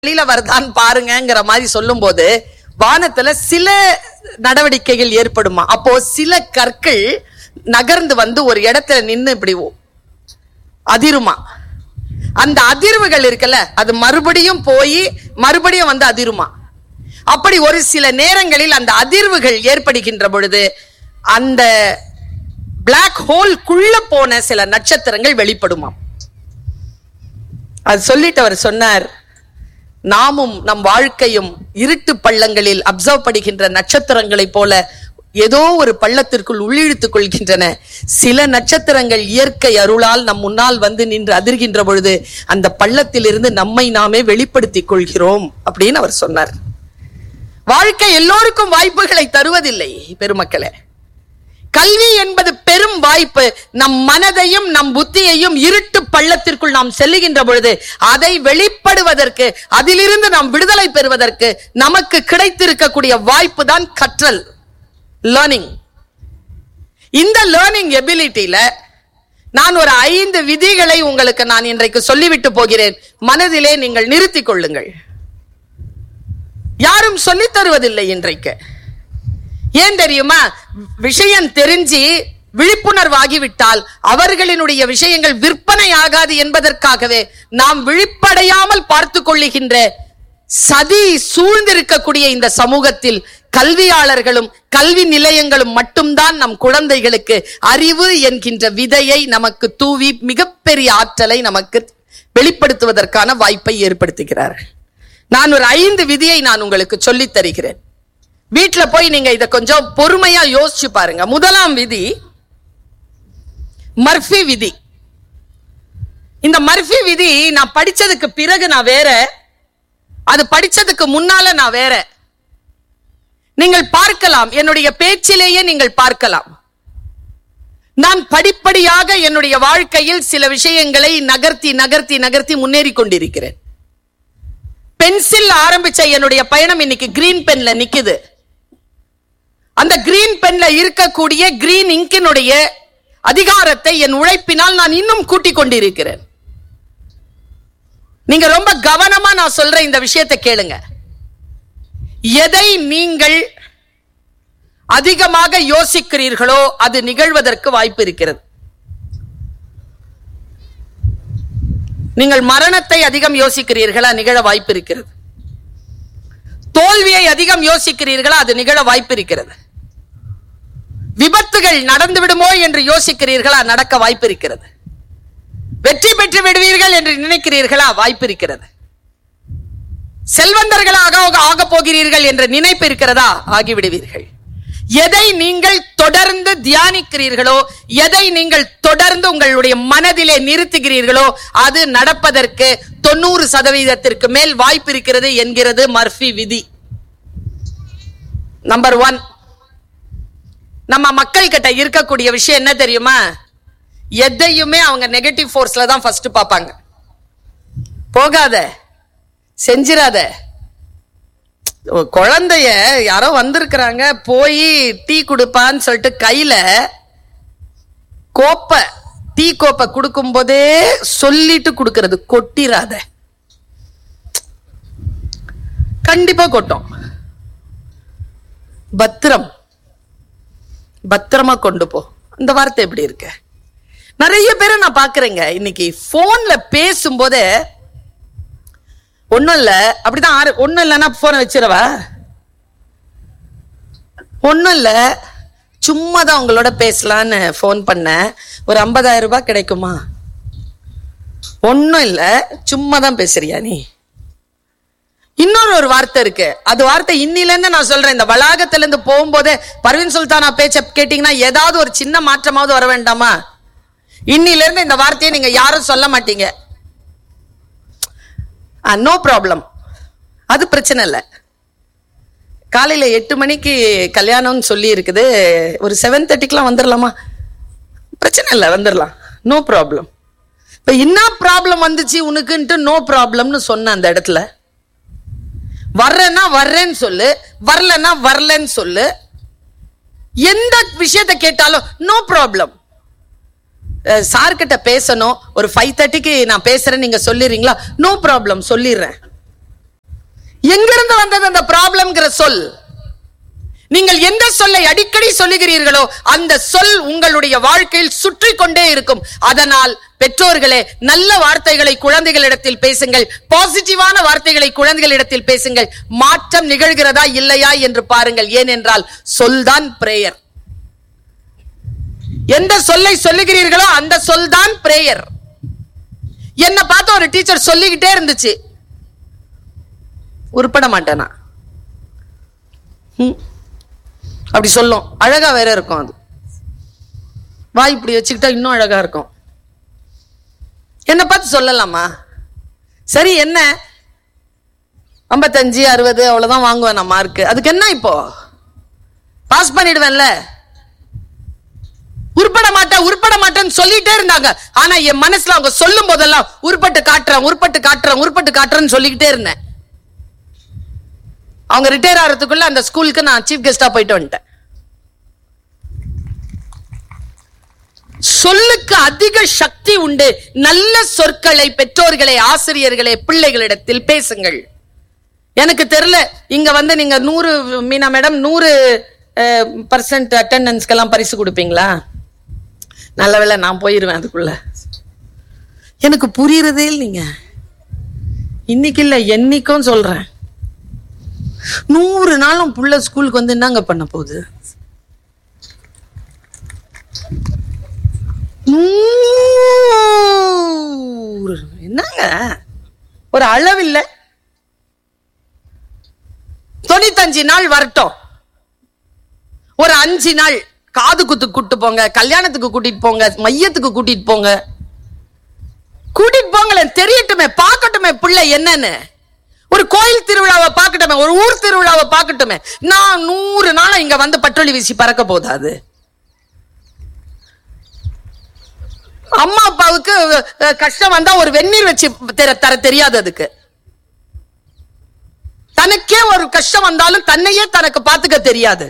வெளியில வருதான்னு பாருங்கங்கிற மாதிரி சொல்லும்போது வானத்துல சில நடவடிக்கைகள் ஏற்படுமா அப்போ சில கற்கள் நகர்ந்து வந்து ஒரு இடத்துல நின்னு இப்படி ஓ- அதிருமா அந்த அதிர்வுகள் இருக்குல்ல அது மறுபடியும் போய் மறுபடியும் வந்து அதிருமா அப்படி ஒரு சில நேரங்களில் அந்த அதிர்வுகள் ஏற்படுகின்ற பொழுது அந்த பிளாக் ஹோல்குள்ள போன சில நட்சத்திரங்கள் வெளிப்படுமாம் அது சொல்லிட்டு அவர் சொன்னார் நாமும் நம் வாழ்க்கையும் இருட்டு பள்ளங்களில் அப்சர்வ் படுகின்ற நட்சத்திரங்களைப் போல ஏதோ ஒரு பள்ளத்திற்குள் உள்ளிழுத்துக் கொள்கின்றன சில நட்சத்திரங்கள் இயற்கை அருளால் நம் முன்னால் வந்து நின்று அதிர்கின்ற பொழுது அந்த பள்ளத்திலிருந்து நம்மை நாமே வெளிப்படுத்திக் கொள்கிறோம் அப்படின்னு அவர் சொன்னார் வாழ்க்கை எல்லோருக்கும் வாய்ப்புகளை தருவதில்லை பெருமக்களே கல்வி என்பது பெரும் வாய்ப்பு நம் மனதையும் நம் புத்தியையும் இருட்டு பள்ளத்திற்குள் நாம் செல்லுகின்ற பொழுது அதை வெளிப்படுவதற்கு அதிலிருந்து நாம் விடுதலை பெறுவதற்கு நமக்கு கிடைத்திருக்கக்கூடிய வாய்ப்பு தான் கற்றல் லேர்னிங் இந்த லேர்னிங் எபிலிட்டியில நான் ஒரு ஐந்து விதிகளை உங்களுக்கு நான் இன்றைக்கு சொல்லிவிட்டு போகிறேன் மனதிலே நீங்கள் நிறுத்திக் கொள்ளுங்கள் யாரும் சொல்லித் தருவதில்லை இன்றைக்கு ஏன் தெரியுமா விஷயம் தெரிஞ்சு விழிப்புணர்வாகிவிட்டால் அவர்களினுடைய விஷயங்கள் விற்பனை ஆகாது என்பதற்காகவே நாம் விழிப்படையாமல் பார்த்து கொள்ளுகின்ற சதி சூழ்ந்திருக்கக்கூடிய இந்த சமூகத்தில் கல்வியாளர்களும் கல்வி நிலையங்களும் மட்டும்தான் நம் குழந்தைகளுக்கு அறிவு என்கின்ற விதையை நமக்கு தூவி மிகப்பெரிய ஆற்றலை நமக்கு வெளிப்படுத்துவதற்கான வாய்ப்பை ஏற்படுத்துகிறார்கள் நான் ஒரு ஐந்து விதியை நான் உங்களுக்கு சொல்லித் தருகிறேன் வீட்ல போய் நீங்க இத கொஞ்சம் பொறுமையா யோசிச்சு பாருங்க முதலாம் விதி மர்ஃபி விதி இந்த மர்ஃபி விதி நான் படிச்சதுக்கு பிறகு நான் வேற அது படிச்சதுக்கு முன்னால நான் வேற நீங்கள் பார்க்கலாம் என்னுடைய பேச்சிலேயே நீங்கள் பார்க்கலாம் நான் படிப்படியாக என்னுடைய வாழ்க்கையில் சில விஷயங்களை நகர்த்தி நகர்த்தி நகர்த்தி முன்னேறி கொண்டிருக்கிறேன் பென்சில் ஆரம்பிச்ச என்னுடைய பயணம் இன்னைக்கு கிரீன் பென்ல நிக்குது அந்த கிரீன் பென்ல இருக்கக்கூடிய கிரீன் இங்கினுடைய அதிகாரத்தை என் உழைப்பினால் நான் இன்னும் கூட்டிக் கொண்டிருக்கிறேன் நீங்க ரொம்ப கவனமா நான் சொல்ற இந்த விஷயத்தை கேளுங்க எதை நீங்கள் அதிகமாக யோசிக்கிறீர்களோ அது நிகழ்வதற்கு வாய்ப்பு இருக்கிறது நீங்கள் மரணத்தை அதிகம் யோசிக்கிறீர்களா நிகழ வாய்ப்பு இருக்கிறது தோல்வியை அதிகம் யோசிக்கிறீர்களா அது நிகழ வாய்ப்பு இருக்கிறது விபத்துகள் நடந்து விடுமோ என்று யோசிக்கிறீர்களா நடக்க வாய்ப்பு இருக்கிறது வெற்றி பெற்று விடுவீர்கள் என்று நினைக்கிறீர்களா வாய்ப்பு இருக்கிறது செல்வந்தர்களாக ஆக போகிறீர்கள் என்ற நினைப்பு இருக்கிறதா ஆகிவிடுவீர்கள் எதை நீங்கள் தொடர்ந்து தியானிக்கிறீர்களோ எதை நீங்கள் தொடர்ந்து உங்களுடைய மனதிலே நிறுத்துகிறீர்களோ அது நடப்பதற்கு தொண்ணூறு சதவீதத்திற்கு மேல் வாய்ப்பு இருக்கிறது என்கிறது மர்ஃபி விதி நம்பர் ஒன் நம்ம மக்கள் கிட்ட இருக்கக்கூடிய விஷயம் என்ன தெரியுமா எதையுமே அவங்க நெகட்டிவ் ஃபோர்ஸ்ல தான் ஃபர்ஸ்ட் பார்ப்பாங்க போகாத செஞ்சிராத ஒரு குழந்தைய யாரோ வந்திருக்கிறாங்க போய் டீ கொடுப்பான்னு சொல்லிட்டு கையில கோப்பை டீ கோப்பை கொடுக்கும் போதே சொல்லிட்டு கொடுக்கறது கொட்டிராத கண்டிப்பா கொட்டும் பத்திரம் பத்திரமா கொண்டு போ இந்த வார்த்தை எப்படி இருக்கு நிறைய பேரை நான் பாக்குறேங்க இன்னைக்கு போன்ல பேசும்போதே ஒண்ணும் இல்ல அப்படிதான் ஆறு ஒண்ணும் இல்லைன்னா போனை வச்சிடவா ஒண்ணும் இல்ல சும்மா தான் உங்களோட பேசலான்னு ஃபோன் பண்ணேன் ஒரு ஐம்பதாயிரம் ரூபாய் கிடைக்குமா ஒண்ணும் இல்ல சும்மா தான் பேசுறியா நீ இன்னொரு ஒரு வார்த்தை இருக்கு அது வார்த்தை இன்னில இருந்து நான் சொல்றேன் இந்த வளாகத்துல இருந்து போகும்போதே பர்வீன் சுல்தானா பேச்ச கேட்டீங்கன்னா ஏதாவது ஒரு சின்ன மாற்றமாவது வர வேண்டாமா இன்னில இருந்து இந்த வார்த்தையை நீங்க யாரும் சொல்ல மாட்டீங்க நோ ப்ராப்ளம் அது பிரச்சனை இல்லை காலையில எட்டு மணிக்கு கல்யாணம்னு சொல்லி இருக்குது ஒரு செவன் தேர்ட்டிக்கெலாம் வந்துடலாமா பிரச்சனை இல்லை வந்துடலாம் நோ ப்ராப்ளம் இப்போ என்ன ப்ராப்ளம் வந்துச்சு உனக்குன்ட்டு நோ ப்ராப்ளம்னு சொன்ன அந்த இடத்துல வர்றேன்னா வர்றேன்னு சொல்லு வரலன்னா வரலன்னு சொல்லு எந்த விஷயத்தை கேட்டாலும் நோ ப்ராப்ளம் சார் கிட்ட பேசணும் ஒரு ஃபைவ் தேர்ட்டிக்கு நான் பேசுறேன் நீங்க சொல்லிடுறீங்களா நோ ப்ராப்ளம் சொல்லிடுறேன் வந்தது அந்த ப்ராப்ளம்ங்கிற சொல் நீங்கள் எந்த சொல்லை அடிக்கடி சொல்லுகிறீர்களோ அந்த சொல் உங்களுடைய வாழ்க்கையில் சுற்றி கொண்டே இருக்கும் அதனால் பெற்றோர்களே நல்ல வார்த்தைகளை குழந்தைகளிடத்தில் பேசுங்கள் பாசிட்டிவான வார்த்தைகளை குழந்தைகளிடத்தில் பேசுங்கள் மாற்றம் நிகழ்கிறதா இல்லையா என்று பாருங்கள் ஏனென்றால் சொல்தான் பிரேயர் எந்த சொல்லை சொல்லுகிறீர்களோ அந்த சொல்தான் பிரேயர் என்ன பார்த்து ஒரு டீச்சர் சொல்லிக்கிட்டே இருந்துச்சு உருப்பட மாட்டேனா ம். அப்படி சொல்லும் அழகா வேற இருக்கும் அது வாய் இப்படி வச்சுக்கிட்டா இன்னும் அழகா இருக்கும் என்ன பார்த்து சொல்லலாமா சரி என்ன ஐம்பத்தஞ்சு அறுபது அவ்வளவுதான் வாங்குவேன் நான் மார்க் அதுக்கு என்ன இப்போ பாஸ் பண்ணிடுவேன்ல உருப்பட மாட்டேன் உருப்பட மாட்டேன்னு சொல்லிட்டே இருந்தாங்க ஆனா என் மனசுல அவங்க சொல்லும் போதெல்லாம் உருப்பட்டு காட்டுறேன் உருப்பட்டு காட்டுறேன் உருப்பட்டு காட்டுறேன்னு சொல்லிக்கிட்டே இருந்தேன் அவங்க ரிட்டையர் ஆகிறதுக்குள்ள அந்த ஸ்கூலுக்கு நான் சீஃப் கெஸ்டா போயிட்டு வந்துட்டேன் சொல்லுக்கு அதிக சக்தி உண்டு நல்ல சொற்களை பெற்றோர்களை ஆசிரியர்களை பிள்ளைகளிடத்தில் பேசுங்கள் எனக்கு தெரியல இங்க வந்து நீங்க நூறு மீனா மேடம் நூறு பர்சன்ட் அட்டெண்டன்ஸ்க்கெல்லாம் பரிசு கொடுப்பீங்களா நல்ல வேளை நான் போயிருவேன் அதுக்குள்ள எனக்கு புரியுறதே இல்லைங்க இன்னைக்கு இல்ல என்னைக்கும் சொல்றேன் நூறு நாளும் புள்ள ஸ்கூலுக்கு வந்து என்னங்க பண்ண போகுது நூறு என்னங்க ஒரு அளவில்ல தொண்ணூத்தஞ்சு நாள் வரட்டும் ஒரு அஞ்சு நாள் காது குத்துக்கு கூட்டு போங்க கல்யாணத்துக்கு கூட்டிட்டு போங்க மையத்துக்கு கூட்டிட்டு போங்க கூட்டிட்டு போங்களேன் தெரியட்டுமே பார்க்கட்டுமே பிள்ளை என்னன்னு ஒரு கோயில் திருவிழாவை பார்க்கட்டுமே ஒரு ஊர் திருவிழாவை பார்க்கட்டுமே நான் நூறு நாளா இங்க வந்து பட்டொலி வீசி பறக்க போதாது அம்மா அப்பாவுக்கு அஹ், கஷ்டம் வந்தா ஒரு வெந்நீர் வச்சு தெர- தர தெரியாது அதுக்கு தனக்கே ஒரு கஷ்டம் வந்தாலும் தன்னையே தனக்கு பார்த்துக்க தெரியாது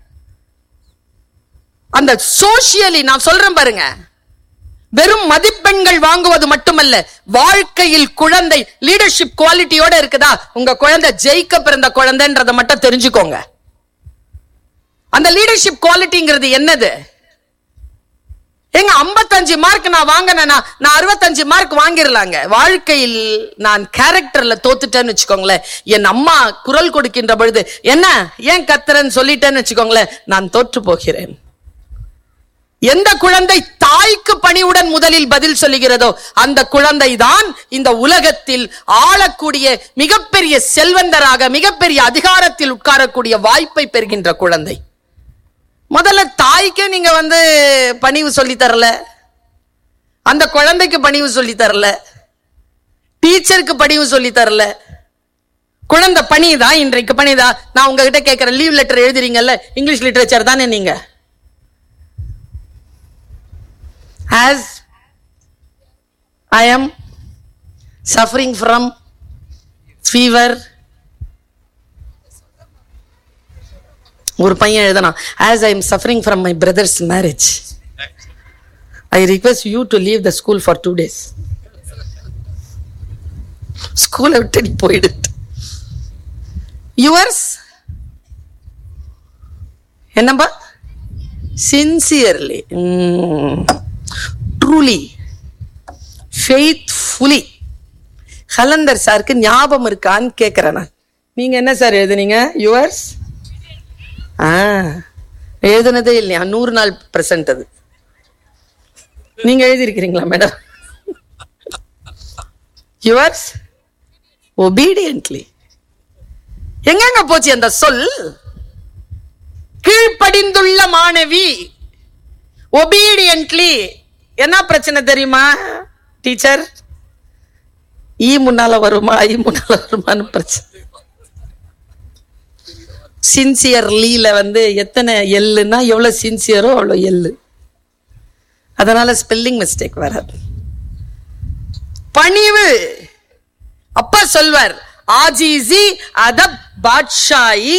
அந்த சோசியலி நான் சொல்றேன் பாருங்க வெறும் மதிப்பெண்கள் வாங்குவது மட்டுமல்ல வாழ்க்கையில் குழந்தை லீடர்ஷிப் குவாலிட்டியோட இருக்குதா உங்க குழந்தை ஜெயிக்க பிறந்த குழந்தைன்றத மட்டும் தெரிஞ்சுக்கோங்க அந்த லீடர்ஷிப் குவாலிட்டிங்கிறது என்னது ஏங்க 55 மார்க் நான் வாங்கினேன்னா நான் அறுபத்தஞ்சு மார்க் வாங்கிடலாங்க வாழ்க்கையில் நான் கேரக்டர்ல தோத்துட்டேன்னு வச்சுக்கோங்களேன் என் அம்மா குரல் கொடுக்கின்ற பொழுது என்ன ஏன் கத்துறேன்னு சொல்லிட்டேன்னு வச்சுக்கோங்களேன் நான் தோற்று போகிறேன் எந்த குழந்தை தாய்க்கு பணிவுடன் முதலில் பதில் சொல்லுகிறதோ அந்த குழந்தை தான் இந்த உலகத்தில் ஆளக்கூடிய மிகப்பெரிய செல்வந்தராக மிகப்பெரிய அதிகாரத்தில் உட்காரக்கூடிய வாய்ப்பை பெறுகின்ற குழந்தை முதல்ல தாய்க்கே நீங்க வந்து பணிவு சொல்லி தரல அந்த குழந்தைக்கு பணிவு சொல்லி தரல டீச்சருக்கு பணிவு சொல்லி தரல குழந்தை பணிதா இன்றைக்கு பணிதா நான் உங்ககிட்ட கேட்கிறேன் லீவ் லெட்டர் எழுதுறீங்கல்ல இங்கிலீஷ் லிட்டரேச்சர் தானே நீங்க as I am suffering from fever ஒரு பையன் எழுதலாம் as I am suffering from my brother's marriage I request you to leave the school for two days ஸ்கூலை விட்டு நீ போயிடு யுவர்ஸ் என்னப்பா சின்சியர்லி ட்ரூலி ஃபெய்த்ஃபுல்லி ஹலந்தர் சாருக்கு ஞாபகம் இருக்கான்னு கேட்கிறேன் நான் நீங்க என்ன சார் எழுதுனீங்க யுவர்ஸ் ஆ எழுதுனதே இல்லையா நூறு நாள் பிரசன்ட் அது நீங்க எழுதியிருக்கிறீங்களா மேடம் யுவர்ஸ் ஒபீடியன்ட்லி எங்கெங்க போச்சு அந்த சொல் கீழ்ப்படிந்துள்ள மாணவி ஒபீடியன்ட்லி என்ன பிரச்சனை தெரியுமா டீச்சர் ஈ முன்னால வருமா ஐ முன்னால வருமான்னு பிரச்சனை சின்சியர்லியில வந்து எத்தனை எல்லுன்னா எவ்வளவு சின்சியரோ அவ்வளவு எள்ளு அதனால ஸ்பெல்லிங் மிஸ்டேக் வராது பணிவு அப்பா சொல்வார் ஆஜிசி அதப் பாட்ஷாயி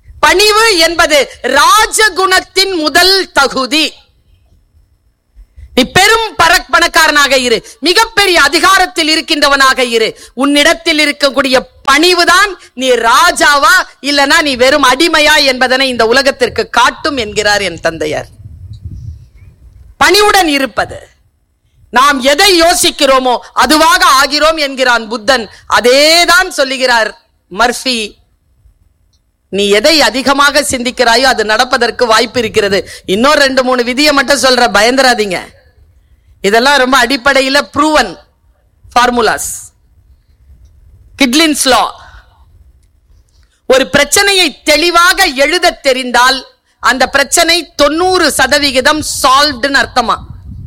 பணிவு என்பது ராஜகுணத்தின் முதல் தகுதி நீ பெரும் பரக் பணக்காரனாக இரு மிகப்பெரிய அதிகாரத்தில் இருக்கின்றவனாக இரு உன்னிடத்தில் இருக்கக்கூடிய பணிவுதான் நீ ராஜாவா இல்லனா நீ வெறும் அடிமையா என்பதனை இந்த உலகத்திற்கு காட்டும் என்கிறார் என் தந்தையார் பணிவுடன் இருப்பது நாம் எதை யோசிக்கிறோமோ அதுவாக ஆகிறோம் என்கிறான் புத்தன் அதேதான் சொல்லுகிறார் மர்ஃபி நீ எதை அதிகமாக சிந்திக்கிறாயோ அது நடப்பதற்கு வாய்ப்பு இருக்கிறது இன்னும் ரெண்டு மூணு விதியை மட்டும் சொல்ற பயந்துராதீங்க இதெல்லாம் ரொம்ப அடிப்படையில ப்ரூவன் ஃபார்முலாஸ் கிட்லின்ஸ் லா ஒரு பிரச்சனையை தெளிவாக எழுத தெரிந்தால் அந்த பிரச்சனை தொண்ணூறு சதவிகிதம் சால்வ்டுன்னு அர்த்தமா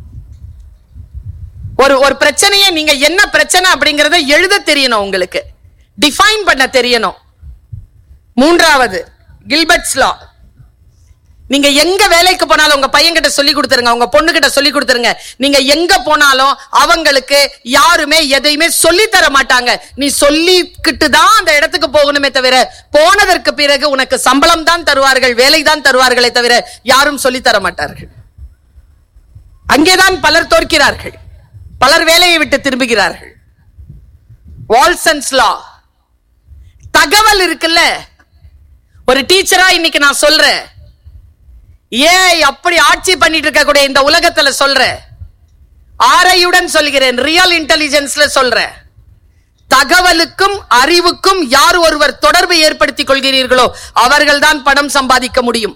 ஒரு ஒரு பிரச்சனையை நீங்க என்ன பிரச்சனை அப்படிங்கறத எழுத தெரியணும் உங்களுக்கு டிஃபைன் பண்ண தெரியணும் மூன்றாவது கில்பர்ட்ஸ் லா நீங்க எங்க வேலைக்கு போனாலும் உங்க பையன் கிட்ட சொல்லி கொடுத்துருங்க உங்க பொண்ணு கிட்ட சொல்லி கொடுத்துருங்க நீங்க எங்க போனாலும் அவங்களுக்கு யாருமே எதையுமே சொல்லி தர மாட்டாங்க நீ சொல்லிக்கிட்டு தான் அந்த இடத்துக்கு போகணுமே தவிர போனதற்கு பிறகு உனக்கு சம்பளம் தான் தருவார்கள் வேலை தான் தருவார்களே தவிர யாரும் சொல்லி தர மாட்டார்கள் அங்கேதான் பலர் தோற்கிறார்கள் பலர் வேலையை விட்டு திரும்புகிறார்கள் வால்சன்ஸ் லா தகவல் இருக்குல்ல ஒரு டீச்சரா இன்னைக்கு நான் சொல்றேன் ஏய் அப்படி ஆட்சி பண்ணிட்டு இருக்கக்கூடிய இந்த உலகத்துல சொல்றேன் ஆரையுடன் சொல்கிறேன் ரியல் இன்டெலிஜென்ஸ்ல சொல்றேன் தகவலுக்கும் அறிவுக்கும் யார் ஒருவர் தொடர்பு ஏற்படுத்திக் கொள்கிறீர்களோ அவர்கள்தான் பணம் சம்பாதிக்க முடியும்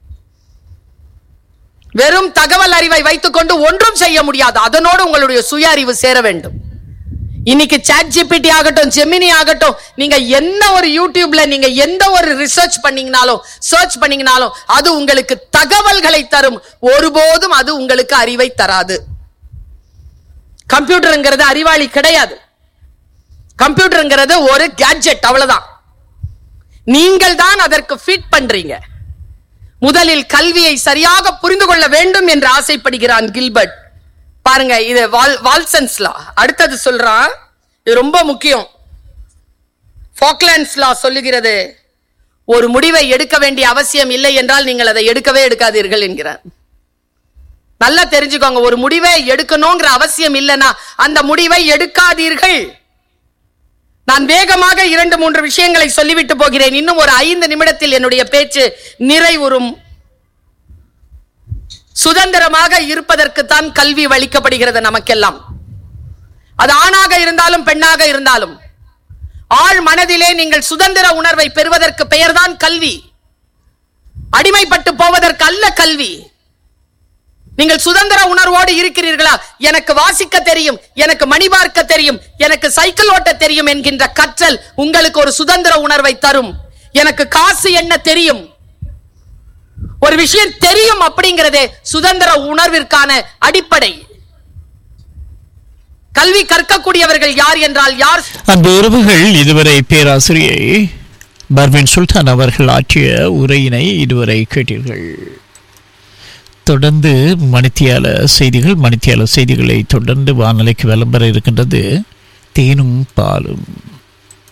வெறும் தகவல் அறிவை வைத்துக்கொண்டு ஒன்றும் செய்ய முடியாது அதனோடு உங்களுடைய சுய அறிவு சேர வேண்டும் இன்னைக்கு சாட் ஜிபிடி ஆகட்டும் ஜெமினி ஆகட்டும் நீங்க என்ன ஒரு யூடியூப்ல நீங்க எந்த ஒரு ரிசர்ச் பண்ணீங்கனாலும் சர்ச் பண்ணீங்கனாலும் அது உங்களுக்கு தகவல்களை தரும் ஒருபோதும் அது உங்களுக்கு அறிவை தராது கம்ப்யூட்டருங்கிறது அறிவாளி கிடையாது கம்ப்யூட்டருங்கிறது ஒரு கேட்ஜெட் அவ்வளவுதான் நீங்கள் தான் அதற்கு ஃபிட் பண்றீங்க முதலில் கல்வியை சரியாக புரிந்து கொள்ள வேண்டும் என்று ஆசைப்படுகிறான் கில்பர்ட் பாருங்க இது வால் வால்சன்ஸ் லா அடுத்தது சொல்றான் இது ரொம்ப முக்கியம் ஃபாக்லாண்ட்ஸ் லா சொல்லுகிறது ஒரு முடிவை எடுக்க வேண்டிய அவசியம் இல்லை என்றால் நீங்கள் அதை எடுக்கவே எடுக்காதீர்கள் என்கிறார் நல்லா தெரிஞ்சுக்கோங்க ஒரு முடிவை எடுக்கணுங்கிற அவசியம் இல்லைன்னா அந்த முடிவை எடுக்காதீர்கள் நான் வேகமாக இரண்டு மூன்று விஷயங்களை சொல்லிவிட்டு போகிறேன் இன்னும் ஒரு ஐந்து நிமிடத்தில் என்னுடைய பேச்சு நிறைவுறும் சுதந்திரமாக இருப்பதற்குத்தான் கல்வி வலிக்கப்படுகிறது நமக்கெல்லாம் அது ஆணாக இருந்தாலும் பெண்ணாக இருந்தாலும் ஆழ் மனதிலே நீங்கள் சுதந்திர உணர்வை பெறுவதற்கு பெயர்தான் கல்வி அடிமைப்பட்டு போவதற்கு அல்ல கல்வி நீங்கள் சுதந்திர உணர்வோடு இருக்கிறீர்களா எனக்கு வாசிக்க தெரியும் எனக்கு மணி பார்க்க தெரியும் எனக்கு சைக்கிள் ஓட்ட தெரியும் என்கின்ற கற்றல் உங்களுக்கு ஒரு சுதந்திர உணர்வை தரும் எனக்கு காசு என்ன தெரியும் ஒரு விஷயம் தெரியும் அப்படிங்கிறதே சுதந்திர உணர்விற்கான அடிப்படை கல்வி கற்கக்கூடியவர்கள் யார் என்றால் யார் அன்பு உறவுகள் இதுவரை பேராசிரியை பர்வின் சுல்தான் அவர்கள் ஆற்றிய உரையினை இதுவரை கேட்டீர்கள் தொடர்ந்து மணித்தியால செய்திகள் மணித்தியால செய்திகளை தொடர்ந்து வானொலிக்கு விளம்பர இருக்கின்றது தேனும் பாலும்